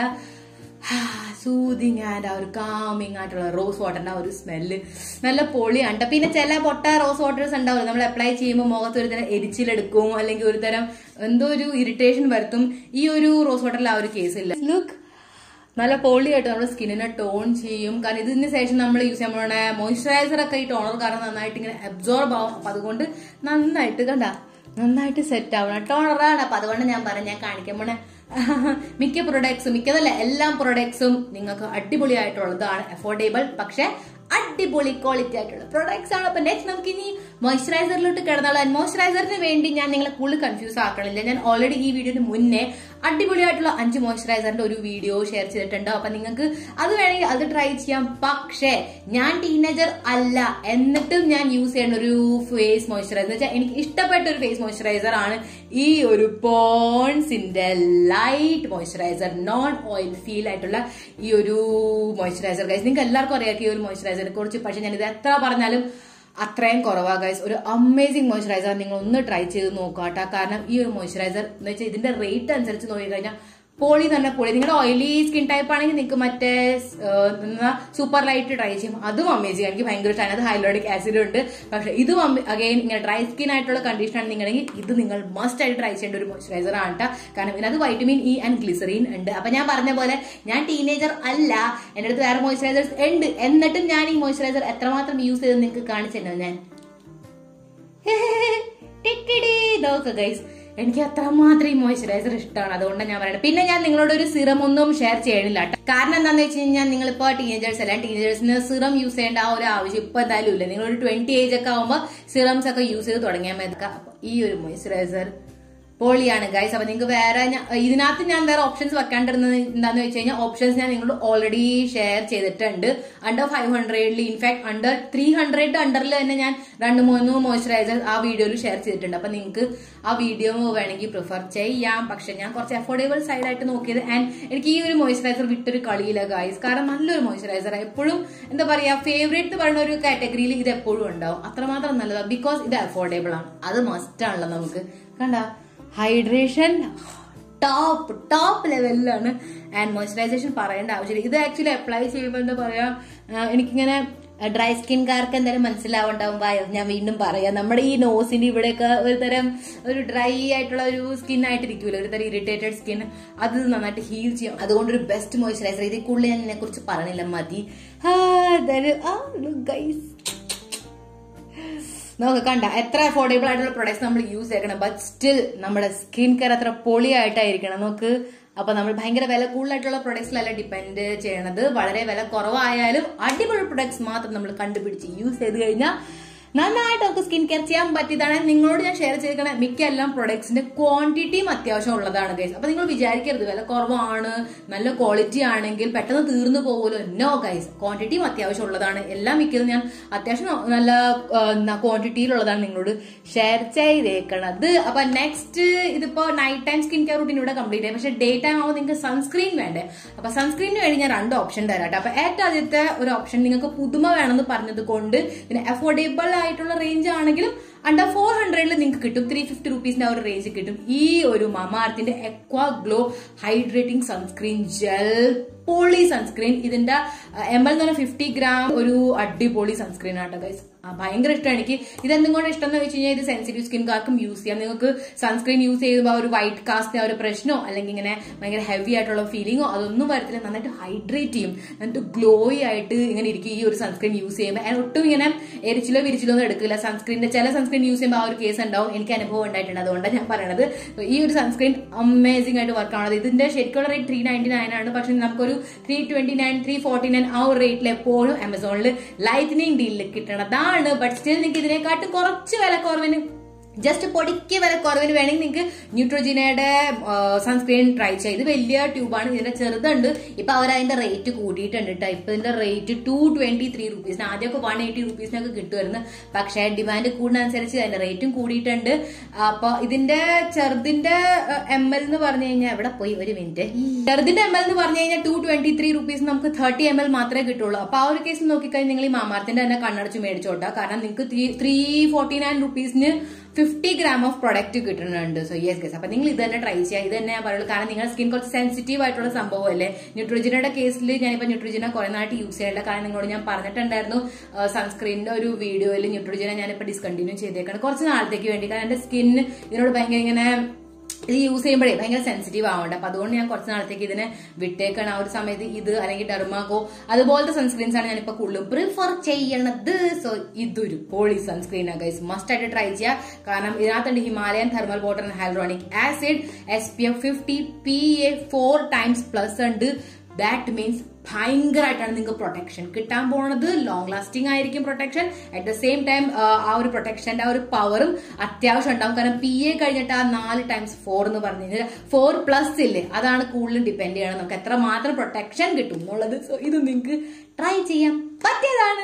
സൂതിങ് ആൻഡ് ആ ഒരു കാമിങ് ആയിട്ടുള്ള റോസ് വാട്ടറിന്റെ ആ ഒരു സ്മെല്ല് നല്ല പൊളിയാണ് ട്ടോ. പിന്നെ ചില പൊട്ട റോസ് വാട്ടേഴ്സ് ഉണ്ടാവും നമ്മൾ അപ്ലൈ ചെയ്യുമ്പോൾ മുഖത്ത് ഒരു തരം എരിച്ചിലെടുക്കും അല്ലെങ്കിൽ ഒരു തരം എന്തോ ഒരു ഇറിറ്റേഷൻ വരുത്തും ഈ ഒരു റോസ് വാട്ടറിൽ ആ ഒരു കേസില്ല ലുക്ക് നല്ല പൊളിയായിട്ട് നമ്മുടെ സ്കിന്നിനെ ടോൺ ചെയ്യും കാരണം ഇതിന് ശേഷം നമ്മൾ യൂസ് ചെയ്യാൻ പോണ മോയ്സ്ചറൈസർ ഒക്കെ ഈ ടോണർ കാരണം നന്നായിട്ട് ഇങ്ങനെ അബ്സോർബ് ആവും അപ്പൊ അതുകൊണ്ട് നന്നായിട്ട് കണ്ട നന്നായിട്ട് സെറ്റ് ആവണം ടോണറാണ് അപ്പൊ അതുകൊണ്ട് ഞാൻ പറഞ്ഞു ഞാൻ കാണിക്കാൻ പോണ മിക്ക പ്രൊഡക്ട്സും മിക്കതല്ല എല്ലാ പ്രൊഡക്ട്സും നിങ്ങൾക്ക് അടിപൊളിയായിട്ടുള്ളതാണ് അഫോർഡേബിൾ പക്ഷെ അടിപൊളി ക്വാളിറ്റി ആയിട്ടുള്ള പ്രൊഡക്ട്സ് ആണ് അപ്പൊ നെക്സ്റ്റ് നമുക്ക് ഇനി മോയ്സ്ചറൈസറിലോട്ട് കിടന്നാളോ മോയ്സ്ചറൈസറിന് വേണ്ടി ഞാൻ നിങ്ങളെ കൂടുതൽ കൺഫ്യൂസ് ആക്കണില്ല ഞാൻ ഓൾറെഡി ഈ വീഡിയോന് മുന്നേ അടിപൊളിയായിട്ടുള്ള അഞ്ച് മോയ്സ്ചറൈസറിന്റെ ഒരു വീഡിയോ ഷെയർ ചെയ്തിട്ടുണ്ട് അപ്പൊ നിങ്ങൾക്ക് അത് വേണമെങ്കിൽ അത് ട്രൈ ചെയ്യാം പക്ഷേ ഞാൻ ടീനേജർ അല്ല എന്നിട്ടും ഞാൻ യൂസ് ചെയ്യുന്ന ഒരു ഫേസ് മോയ്സ്ചറൈസർ വെച്ചാൽ എനിക്ക് ഇഷ്ടപ്പെട്ട ഒരു ഫേസ് മോയ്സ്ചറൈസർ ആണ് ഈ ഒരു പോൺസിന്റെ light moisturiser non oil feel ആയിട്ടുള്ള ഈ ഒരു മോയ്സ്ചറൈസർ ഗൈസ് നിങ്ങൾക്ക് എല്ലാവർക്കും അറിയാം ഈ ഒരു മോയ്സ്ചറൈസറിനെ കുറിച്ച് പക്ഷെ ഞാൻ ഇത് എത്ര പറഞ്ഞാലും അത്രയും കുറവാ ഗൈസ് ഒരു അമേസിംഗ് മോയ്സ്ചറൈസർ നിങ്ങൾ ഒന്ന് ട്രൈ ചെയ്ത് നോക്കാട്ടോ കാരണം ഈ ഒരു മോയ്സ്ചറൈസർ എന്ന് വെച്ചാൽ ഇതിന്റെ റേറ്റ് അനുസരിച്ച് നോക്കിക്കഴിഞ്ഞാൽ പോളി തന്നെ പൊളി നിങ്ങളുടെ ഓയിലി സ്കിൻ ടൈപ്പ് ആണെങ്കിൽ നിങ്ങൾക്ക് മറ്റേ സൂപ്പർ ലൈറ്റ് ട്രൈ ചെയ്യും അതും അമേസിംഗ് എനിക്ക് ഭയങ്കര ഇഷ്ടമാണ് അത് ഹൈലോഡിക് ആസിഡ് ഉണ്ട് പക്ഷെ ഇതും അഗൈൻ ഇങ്ങനെ ഡ്രൈ സ്കിൻ ആയിട്ടുള്ള കണ്ടീഷൻ ആണ് നിങ്ങളെങ്കിൽ ഇത് നിങ്ങൾ മസ്റ്റ് ആയിട്ട് ട്രൈ ചെയ്യേണ്ട ഒരു മോയ്സ്ചറൈസർ ആണ് കേട്ടോ കാരണം ഇതിനകത്ത് വൈറ്റമിൻ ഇ ആൻഡ് ഗ്ലിസറിൻ ഉണ്ട് അപ്പൊ ഞാൻ പറഞ്ഞ പോലെ ഞാൻ ടീനേജർ അല്ല എന്റെ അടുത്ത് വേറെ മോയ്സ്ചറൈസേഴ്സ് ഉണ്ട് എന്നിട്ടും ഞാൻ ഈ മോയ്സ്ചറൈസർ എത്രമാത്രം യൂസ് ചെയ്ത് നിങ്ങൾക്ക് കാണിച്ചിട്ടുണ്ടോ ഞാൻ നോക്കുക ഗൈസ് എനിക്ക് അത്രമാത്രം ഈ മോയ്സ്ചറൈസർ ഇഷ്ടമാണ് അതുകൊണ്ടാണ് ഞാൻ പറയുന്നത് പിന്നെ ഞാൻ നിങ്ങളോട് ഒരു സിറം ഒന്നും ഷെയർ ചെയ്യണില്ല ട്ടോ. കാരണം എന്താണെന്ന് വെച്ച് കഴിഞ്ഞാൽ നിങ്ങളിപ്പോ ടീനേജേഴ്സ് അല്ല ടീനേജേഴ്സിന് സിറം യൂസ് ചെയ്യേണ്ട ആ ഒരു ആവശ്യം ഇപ്പൊ എന്തായാലും ഇല്ല നിങ്ങൾ ഒരു ട്വന്റി ഏജ് ഒക്കെ ആകുമ്പോൾ സിറംസ് ഒക്കെ യൂസ് ചെയ്ത് തുടങ്ങിയാൽ മതി അപ്പൊ ഈ ഒരു മോയ്സ്ചറൈസർ പൊളിയാണ് ഗൈസ് അപ്പൊ നിങ്ങൾക്ക് വേറെ ഞാ- ഇതിനകത്ത് ഞാൻ വേറെ ഓപ്ഷൻസ് വെക്കാണ്ടിരുന്നത് എന്താന്ന് വെച്ച് കഴിഞ്ഞാൽ ഓപ്ഷൻസ് ഞാൻ നിങ്ങളോട് ഓൾറെഡി ഷെയർ ചെയ്തിട്ടുണ്ട് അണ്ടർ ഫൈവ് ഹൺഡ്രഡിൽ ഇൻഫാക്ട് അണ്ടർ ത്രീ ഹൺഡ്രഡ് അണ്ടറിൽ തന്നെ ഞാൻ രണ്ട് മൂന്ന് മോയ്സ്ചറൈസർ ആ വീഡിയോയിൽ ഷെയർ ചെയ്തിട്ടുണ്ട് അപ്പൊ നിങ്ങൾക്ക് ആ വീഡിയോ വേണമെങ്കിൽ പ്രിഫർ ചെയ്യാം പക്ഷെ ഞാൻ കുറച്ച് അഫോർഡബിൾ സൈഡായിട്ട് നോക്കിയത് ആൻഡ് എനിക്ക് ഈ ഒരു മോയ്സ്ചറൈസർ വിട്ടൊരു കളിയില്ല ഗൈസ് കാരണം നല്ലൊരു മോയ്സ്ചറൈസർ എപ്പോഴും എന്താ പറയാ ഫേവറേറ്റ് എന്ന് പറയുന്ന ഒരു കാറ്റഗറിയിൽ ഇത് എപ്പോഴും ഉണ്ടാവും അത്രമാത്രം നല്ലതാണ് ബിക്കോസ് ഇത് അഫോർഡബിൾ ആണ് അത് മസ്റ്റ് ആണല്ലോ നമുക്ക് കണ്ട ഹൈഡ്രേഷൻ ടോപ്പ് ടോപ്പ് ലെവലിലാണ് ആൻഡ് മോയ്സ്ചറൈസേഷൻ പറയേണ്ട ആവശ്യമില്ല ഇത് ആക്ച്വലി അപ്ലൈ ചെയ്യുമ്പോൾ എന്താ പറയാ ആ, എനിക്കിങ്ങനെ ഡ്രൈ സ്കിൻകാർക്ക് എന്തായാലും മനസ്സിലാവുണ്ടാവും വായോ ഞാൻ വീണ്ടും പറയാം നമ്മുടെ ഈ നോസിന്റെ ഇവിടെയൊക്കെ ഒരു തരം ഒരു ഡ്രൈ ആയിട്ടുള്ള ഒരു സ്കിൻ ആയിട്ടിരിക്കുമല്ലോ ഒരു തരം ഇറിറ്റേറ്റഡ് സ്കിൻ അത് നന്നായിട്ട് ഹീൽ ചെയ്യും അതുകൊണ്ട് ഒരു ബെസ്റ്റ് മോയ്സ്ചറൈസർ ഇതിൽ കൂടുതൽ ഞാൻ ഇതിനെ കുറിച്ച് പറഞ്ഞില്ല മതി ആ, ഇതൊരു ആ ഗൈസ് നമുക്ക് കണ്ട എത്ര അഫോർഡബിൾ ആയിട്ടുള്ള പ്രൊഡക്ട്സ് നമ്മൾ യൂസ് ചെയ്യണം ബട്ട് സ്റ്റിൽ നമ്മുടെ സ്കിൻ കെയർ അത്ര പൊളിയായിട്ടായിരിക്കണം നമുക്ക് അപ്പൊ നമ്മൾ ഭയങ്കര വില കൂടുതലായിട്ടുള്ള പ്രൊഡക്ട്സിലല്ല ഡിപ്പെൻഡ് ചെയ്യണത് വളരെ വില കുറവായാലും അടിപൊളി പ്രൊഡക്ട്സ് മാത്രം നമ്മൾ കണ്ടുപിടിച്ച് യൂസ് ചെയ്ത് കഴിഞ്ഞാൽ നന്നായിട്ട് നമുക്ക് സ്കിൻ കെയർ ചെയ്യാൻ പറ്റിയതാണ് നിങ്ങളോട് ഞാൻ ഷെയർ ചെയ്തിരിക്കുന്ന മിക്ക എല്ലാം പ്രൊഡക്ട്സിന്റെ ക്വാണ്ടിറ്റിയും അത്യാവശ്യം ഉള്ളതാണ് ഗൈസ് അപ്പൊ നിങ്ങൾ വിചാരിക്കരുത് വില കുറവാണ് നല്ല ക്വാളിറ്റി ആണെങ്കിൽ പെട്ടെന്ന് തീർന്നു പോകുമല്ലോ നോ ഗൈസ് ക്വാണ്ടിറ്റിയും അത്യാവശ്യം ഉള്ളതാണ് എല്ലാം മിക്കതും ഞാൻ അത്യാവശ്യം നല്ല ക്വാണ്ടിറ്റിയിലുള്ളതാണ് നിങ്ങളോട് ഷെയർ ചെയ്തേക്കണത് അപ്പൊ നെക്സ്റ്റ് ഇതിപ്പോ night time skin care routine ഇവിടെ കംപ്ലീറ്റ് ആയി പക്ഷെ ഡേ ടൈം ആവുമ്പോൾ നിങ്ങൾക്ക് സൺസ്ക്രീൻ വേണ്ടേ അപ്പൊ സൺസ്ക്രീനിന് വേണ്ടി ഞാൻ രണ്ട് ഓപ്ഷൻ തരാം കേട്ടോ അപ്പൊ ഏറ്റവും ആദ്യത്തെ ഒരു ഓപ്ഷൻ നിങ്ങൾക്ക് പുതുമ വേണമെന്ന് പറഞ്ഞത് കൊണ്ട് പിന്നെ അഫോർഡബിൾ ആയിട്ടുള്ള റേഞ്ച് ആണെങ്കിലും അണ്ടർ ഫോർ ഹൺഡ്രഡിൽ നിങ്ങൾക്ക് കിട്ടും ത്രീ ഫിഫ്റ്റി റുപ്പീസിന്റെ ആ ഒരു റേഞ്ച് കിട്ടും ഈ ഒരു മമാർത്തിന്റെ aqua glow hydrating sunscreen gel പൊളി സൺസ്ക്രീൻ ഇതിന്റെ എം എൽ എന്ന് പറഞ്ഞ ഫിഫ്റ്റി ഗ്രാം ഒരു അടിപൊളി സൺസ്ക്രീൻ ആട്ടോ ഗൈസ് ഭയങ്കര ഇഷ്ടമാണ് എനിക്ക് ഇത് എന്തുകൊണ്ട് ഇഷ്ടം എന്ന് വെച്ച് കഴിഞ്ഞാൽ ഇത് സെൻസിറ്റീവ് സ്കിൻകാർക്കും യൂസ് ചെയ്യാം നിങ്ങൾക്ക് സൺസ്ക്രീൻ യൂസ് ചെയ്യുമ്പോൾ ആ ഒരു വൈറ്റ് കാസ്റ്റ് ആ ഒരു പ്രശ്നമോ അല്ലെങ്കിൽ ഇങ്ങനെ ഭയങ്കര ഹെവി ആയിട്ടുള്ള ഫീലിങ്ങോ അതൊന്നും വരത്തില്ല നന്നായിട്ട് ഹൈഡ്രേറ്റ് ചെയ്യും എന്നിട്ട് ഗ്ലോയി ആയിട്ട് ഇങ്ങനെ ഇരിക്കും ഈ ഒരു സൺസ്ക്രീൻ യൂസ് ചെയ്യുമ്പോൾ and ഒട്ടും ഇങ്ങനെ എരിച്ചിലോ വിരിച്ചിലോ ഒന്നും എടുക്കില്ല സൺസ്ക്രീനിന്റെ ചില സൺസ്ക്രീൻ യൂസ് ചെയ്യുമ്പോൾ ആ ഒരു കേസ് ഉണ്ടാവും എനിക്ക് അനുഭവം ഉണ്ടായിട്ടുണ്ട് അതുകൊണ്ടാണ് ഞാൻ പറയണത് So, ഈ ഒരു സൺസ്ക്രീൻ അമേസിംഗ് ആയിട്ട് വർക്ക് ആണത് ഇതിന്റെ ശരിക്കുള്ള റേറ്റ് ത്രീ നയൻറ്റി നയൻ ആണ് പക്ഷെ നമുക്കൊരു three twenty nine three forty nine ആ ഒരു റേറ്റിൽ എപ്പോഴും ആമസോണിൽ ലൈറ്റനിങ് ഡീലിൽ കിട്ടണതാണ് ബട്ട് സ്റ്റിൽ നിങ്ങൾക്ക് ഇതിനെക്കാട്ടും കുറച്ച് വില കുറവിന് ജസ്റ്റ് പൊടിക്ക് വില കുറവിന് വേണമെങ്കിൽ നിങ്ങൾക്ക് ന്യൂട്രോജിനയുടെ സൺസ്ക്രീൻ ട്രൈ ചെയ്ത് വലിയ ട്യൂബാണ് ഇതിന്റെ ചെറുതുണ്ട് ഇപ്പൊ അവർ അതിന്റെ റേറ്റ് കൂട്ടിയിട്ടുണ്ട് കേട്ടോ ഇപ്പൊ ഇതിന്റെ റേറ്റ് ടു ട്വന്റി ത്രീ റുപ്പീസിന് ആദ്യമൊക്കെ വൺ എയ്റ്റി റുപ്പീസിനൊക്കെ കിട്ടുമായിരുന്നു പക്ഷേ ഡിമാൻഡ് കൂടുന്നതനുസരിച്ച് അതിന്റെ റേറ്റും കൂടിയിട്ടുണ്ട് അപ്പൊ ഇതിന്റെ ചെറുതിന്റെ എം എൽ എന്ന് പറഞ്ഞു കഴിഞ്ഞാൽ എവിടെ പോയി ഒരു മിനിറ്റ് ചെറുതിന്റെ എം എൽ എന്ന് പറഞ്ഞു കഴിഞ്ഞാൽ ടു ട്വന്റി ത്രീ റുപ്പീസ് നമുക്ക് തേർട്ടി എം എൽ മാത്രമേ കിട്ടുള്ളൂ അപ്പൊ ആ ഒരു കേസിൽ നോക്കിക്കഴിഞ്ഞാൽ നിങ്ങൾ ഈ മാമാർത്തിന്റെ തന്നെ കണ്ണടച്ച് മേടിച്ചോട്ടാ കാരണം നിങ്ങൾക്ക് ത്രീ ഫോർട്ടി നയൻ റുപ്പീസിന് ഫിഫ്റ്റി ഗ്രാം ഓഫ് പ്രൊഡക്റ്റ് കിട്ടുന്നുണ്ട് സോ യെസ് ഗസ് അപ്പൊ നിങ്ങൾ ഇത് തന്നെ ട്രൈ ചെയ്യുക ഇത് തന്നെ ഞാൻ പറയുള്ളൂ കാരണം നിങ്ങളുടെ സ്കിൻ കുറച്ച് സെൻസിറ്റീവ് ആയിട്ടുള്ള സംഭവമല്ലേ ന്യൂട്രോജിനയുടെ കേസിൽ ഞാനിപ്പോ ന്യൂട്രോജിന കുറെ നായിട്ട് യൂസ് ചെയ്യേണ്ട കാരണം നിങ്ങളോട് ഞാൻ പറഞ്ഞിട്ടുണ്ടായിരുന്നു സൺസ്ക്രീനിന്റെ ഒരു വീഡിയോയിൽ ന്യൂട്രോജിന ഞാനിപ്പോ ഡിസ്കണ്ടിന്യൂ ചെയ്തേക്കാണ് കുറച്ച് നാളത്തേക്ക് വേണ്ടി കാരണം എന്റെ സ്കിൻ ഇതിനോട് ഭയങ്കര ഇങ്ങനെ ഇത് യൂസ് ചെയ്യുമ്പോഴേ ഭയങ്കര സെൻസിറ്റീവ് ആവുന്നുണ്ട് അപ്പൊ അതുകൊണ്ട് ഞാൻ കുറച്ച് നാളത്തേക്ക് ഇതിനെ വിട്ടേക്കാണ് ആ ഒരു സമയത്ത് ഇത് അല്ലെങ്കിൽ ഡെർമാഗോ അതുപോലത്തെ സൺസ്ക്രീൻസ് ആണ് ഞാനിപ്പോ കൂടുതലും പ്രിഫർ ചെയ്യണത് സോ ഇതൊരു പോളി സൺസ്ക്രീൻ ഗൈസ് മസ്റ്റ് ആയിട്ട് ട്രൈ ചെയ്യുക കാരണം ഇതിനകത്തുണ്ട് Himalayan thermal water and hydronic acid S P F fifty P A four times plus ഉണ്ട് ദാറ്റ് മീൻസ് ഭയങ്കരമായിട്ടാണ് നിങ്ങൾക്ക് പ്രൊട്ടക്ഷൻ കിട്ടാൻ പോണത് ലോങ് ലാസ്റ്റിംഗ് ആയിരിക്കും protection at the same time ആ ഒരു പ്രൊട്ടക്ഷന്റെ ആ ഒരു പവറും അത്യാവശ്യം ഉണ്ടാവും കാരണം പി എ കഴിഞ്ഞിട്ട് ആ നാല് ടൈംസ് ഫോർ എന്ന് പറഞ്ഞു കഴിഞ്ഞാൽ ഫോർ പ്ലസ് ഇല്ലേ അതാണ് കൂടുതലും ഡിപ്പെൻഡ് ചെയ്യണം നമുക്ക് എത്ര മാത്രം പ്രൊട്ടക്ഷൻ കിട്ടും എന്നുള്ളത് സോ ഇത് നിങ്ങൾക്ക് ട്രൈ ചെയ്യാം പറ്റിയതാണ്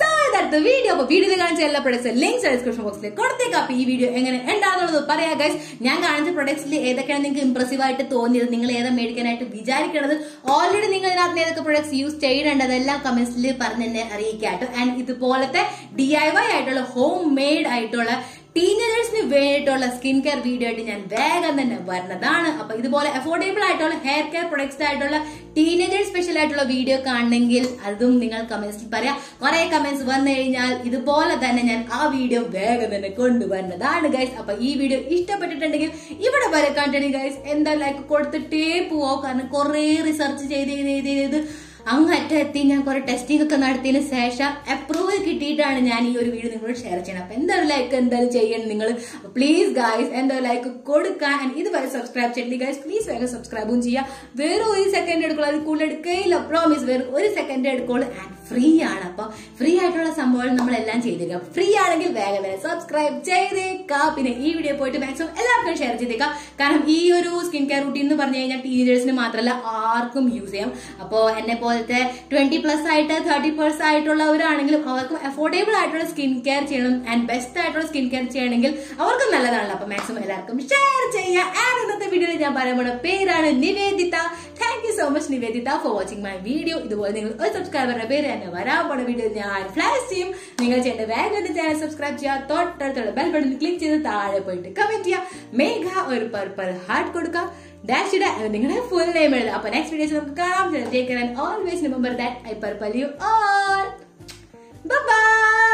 വീഡിയോ അപ്പൊ വീഡിയോയിൽ കാണിച്ച എല്ലാ പ്രൊഡക്ട്സ് ലിങ്ക്സ് ഡിസ്ക്രിപ്ഷൻ ബോക്സിൽ കൊടുത്തേക്കാം അപ്പൊ ഈ വീഡിയോ എങ്ങനെ ഉണ്ടാകുന്നുള്ളത് പറയാ ഗൈസ് ഞാൻ കാണിച്ച പ്രൊഡക്ട്സിൽ ഏതൊക്കെയാണ് നിങ്ങൾക്ക് ഇംപ്രസീവ് ആയിട്ട് തോന്നിയത് നിങ്ങൾ ഏതാ മേടിക്കാനായിട്ട് വിചാരിക്കണത് ഓൾറെഡി നിങ്ങൾ ഇതിനകത്ത് ഏതൊക്കെ പ്രൊഡക്ട്സ് യൂസ് ചെയ്യേണ്ടത് അതെല്ലാം കമന്റ്സിൽ പറഞ്ഞ് എന്നെ അറിയിക്കാട്ടോ ആൻഡ് ഇതുപോലത്തെ ഡി ഐ വൈ ആയിട്ടുള്ള ഹോം മെയ്ഡ് ആയിട്ടുള്ള ടീനേജേഴ്സിന് വേണ്ടിയിട്ടുള്ള സ്കിൻ കെയർ വീഡിയോ ആയിട്ട് ഞാൻ വേഗം തന്നെ വരുന്നതാണ് അപ്പൊ ഇതുപോലെ അഫോർഡബിൾ ആയിട്ടുള്ള ഹെയർ കെയർ പ്രൊഡക്ട്സ് ആയിട്ടുള്ള ടീനേജേഴ്സ് സ്പെഷ്യൽ ആയിട്ടുള്ള വീഡിയോ കാണണമെങ്കിൽ അതും നിങ്ങൾ കമന്റ്സിൽ പറയാം കുറെ കമന്റ്സ് വന്നു കഴിഞ്ഞാൽ ഇതുപോലെ തന്നെ ഞാൻ ആ വീഡിയോ വേഗം തന്നെ കൊണ്ടുവരുന്നതാണ് ഗൈസ് അപ്പൊ ഈ വീഡിയോ ഇഷ്ടപ്പെട്ടിട്ടുണ്ടെങ്കിൽ ഇവിടെ വരെ കണ്ടിട്ടുണ്ടെങ്കിൽ ഗൈസ് എന്താ ലൈക്ക് കൊടുത്തിട്ടേ പോവോ കാരണം കുറെ റിസർച്ച് ചെയ്ത് ചെയ്ത് ചെയ്ത് ചെയ്ത് അങ്ങറ്റം എത്തി ഞാൻ കുറെ ടെസ്റ്റിംഗ് ഒക്കെ നടത്തിയതിന് ശേഷം അപ്രൂവൽ കിട്ടിയിട്ടാണ് ഞാൻ ഈ ഒരു വീഡിയോ നിങ്ങളോട് ഷെയർ ചെയ്യണം അപ്പൊ എന്തായാലും ലൈക്ക് എന്തായാലും ചെയ്യണം നിങ്ങൾ പ്ലീസ് ഗൈസ് എന്തായാലും ലൈക്ക് കൊടുക്കാൻ and ഇതുവരെ സബ്സ്ക്രൈബ് ചെയ്യണ്ടി ഗൈസ് പ്ലീസ് വേഗം സബ്സ്ക്രൈബും ചെയ്യുക വേറെ ഒരു സെക്കൻഡ് എടുക്കുള്ളൂ അത് കൂടുതൽ എടുക്കുകയില്ല പ്രോമിസ് വേറെ ഒരു സെക്കൻഡ് എടുക്കുള്ളൂ ആൻഡ് ഫ്രീ ആണ് അപ്പൊ ഫ്രീ ആയിട്ടുള്ള സംഭവങ്ങൾ നമ്മളെല്ലാം ചെയ്തേക്കാം ഫ്രീ ആണെങ്കിൽ വേഗം വേഗം സബ്സ്ക്രൈബ് ചെയ്തേക്കാം പിന്നെ ഈ വീഡിയോ പോയിട്ട് മാക്സിമം എല്ലാവർക്കും ഷെയർ ചെയ്തേക്കാം കാരണം ഈ ഒരു സ്കിൻ കെയർ റൂട്ടീൻ എന്ന് പറഞ്ഞു കഴിഞ്ഞാൽ ടീനേജേഴ്സിന് മാത്രമല്ല ആർക്കും യൂസ് ചെയ്യാം അപ്പോൾ എന്നെ പോലത്തെ ട്വന്റി പ്ലസ് ആയിട്ട് തേർട്ടി പ്ലസ് ആയിട്ടുള്ളവരാണെങ്കിലും അവർക്കും അഫോർഡബിൾ ആയിട്ടുള്ള സ്കിൻ കെയർ ചെയ്യണം ആൻഡ് ബെസ്റ്റ് ആയിട്ടുള്ള സ്കിൻ കെയർ ചെയ്യണമെങ്കിൽ അവർക്കും നല്ലതാണല്ലോ അപ്പൊ മാക്സിമം എല്ലാവർക്കും ഷെയർ ചെയ്യാം ആൻഡ് ഇന്നത്തെ വീഡിയോയിൽ ഞാൻ പറയാൻ പോണ പേരാണ് Nivedita thank you so much Nivedita for watching my video ഇതുപോലെ നിങ്ങൾ ഒരു സബ്സ്ക്രൈബറുടെ പേര് തന്നെ വരാൻ പോണ വീഡിയോ ഞാൻ ഫ്ലാഷ് ചെയ്യും നിങ്ങൾ ചെയ്യേണ്ട വേഗം ചാനൽ സബ്സ്ക്രൈബ് ചെയ്യുക തൊട്ടടുത്തുള്ള ബെൽ ബട്ടൺ ക്ലിക്ക് ചെയ്ത് താഴെ പോയിട്ട് കമന്റ് ചെയ്യുക മേഘ ഒരു പർപ്പർ ഹാർട്ട് കൊടുക്കുക ഡാഷ് ഇടുക നിങ്ങളുടെ ഫുൾ നെയിം എഴുതുക അപ്പൊ നെക്സ്റ്റ് വീഡിയോസ് നമുക്ക് കാണാം take and always remember that I purple you all by